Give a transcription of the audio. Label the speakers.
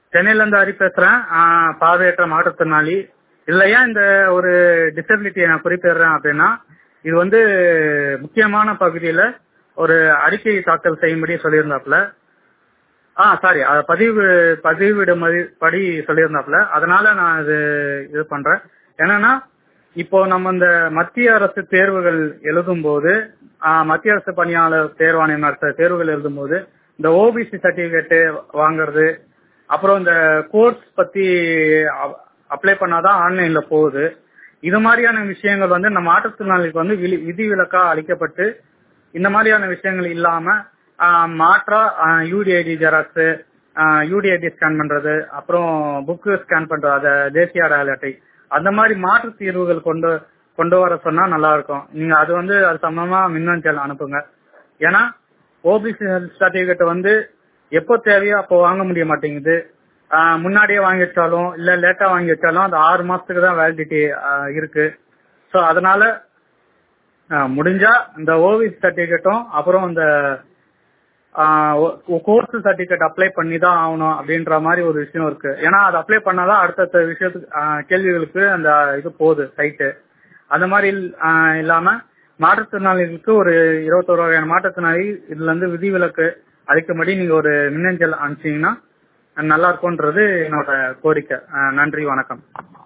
Speaker 1: சென்னையில இருந்து ஹரி பேசுறேன் ஆஹ் பார்வையற்ற மாற்றுத்திறனாளி இதுல ஏன் இந்த ஒரு டிசபிலிட்டியை நான் குறிப்பிடுறேன் அப்படின்னா இது வந்து முக்கியமான பகுதியில ஒரு அறிக்கை தாக்கல் செய்யும்படி சொல்லியிருந்தாப்புல ஆ சாரி பதிவு பதிவிடுமதி படி சொல்லியிருந்தாப்புல அதனால நான் இது இது பண்றேன் என்னன்னா இப்போ நம்ம இந்த மத்திய அரசு தேர்வுகள் எழுதும் போது மத்திய அரசு பணியாளர் தேர்வாணையம் நடத்த தேர்வுகள் எழுதும் போது இந்த ஓபிசி சர்டிபிகேட் வாங்குறது அப்புறம் இந்த கோர்ஸ் பத்தி அப்ளை பண்ணாதான் ஆன்லைன்ல போகுது இது மாதிரியான விஷயங்கள் வந்து நம்ம மாற்றுத்திறனாளிக்கு வந்து விதி- விதிவிலக்கா அளிக்கப்பட்டு இந்த மாதிரியான விஷயங்கள் இல்லாம ஆஹ், மாற்றா யூடிஐடி ஜெராக்ஸ் யூடிஐடி ஸ்கேன் பண்றது அப்புறம் புக்கு ஸ்கேன் பண்றது அத தேசிய அடையாள அட்டை அந்த மாதிரி மாற்று தீர்வுகள் கொண்டு கொண்டு வர சொன்னா நல்லா இருக்கும் நீங்க அது வந்து அது சம்பந்தமா மின்னஞ்சல் அனுப்புங்க ஏன்னா ஓபிசி சர்டிபிகேட் வந்து எப்போ தேவையோ அப்போ வாங்க முடிய மாட்டேங்குது ஆஹ், முன்னாடியே வாங்கி வச்சாலும் இல்ல லேட்டா வாங்கி வச்சாலும் அந்த ஆறு மாசத்துக்கு தான் வேலிடிட்டி இருக்கு ஸோ அதனால ஆஹ், முடிஞ்சா இந்த ஓவிஸ் சர்டிபிகேட்டும் அப்புறம் இந்த கோர்ஸ் சர்டிபிகேட் அப்ளை பண்ணி தான் ஆகணும் அப்படின்ற மாதிரி ஒரு விஷயம் இருக்கு ஏன்னா அது அப்ளை பண்ணாதான் அடுத்தடுத்த விஷயத்துக்கு ஆஹ், கேள்விகளுக்கு அந்த இது போகுது சைட்டு அந்த மாதிரி இல்- ஆஹ், இல்லாம மாற்றுத்திறனாளிகளுக்கு ஒரு இருபத்தோரு வகையான மாற்றுத்திறனாளி இதுல இருந்து விதிவிலக்கு அளிக்கும்படி நீங்க ஒரு மின்னஞ்சல் அனுப்பிச்சீங்கன்னா நல்லா இருக்கும்ன்றது என்னோட கோரிக்கை ஆஹ், நன்றி வணக்கம்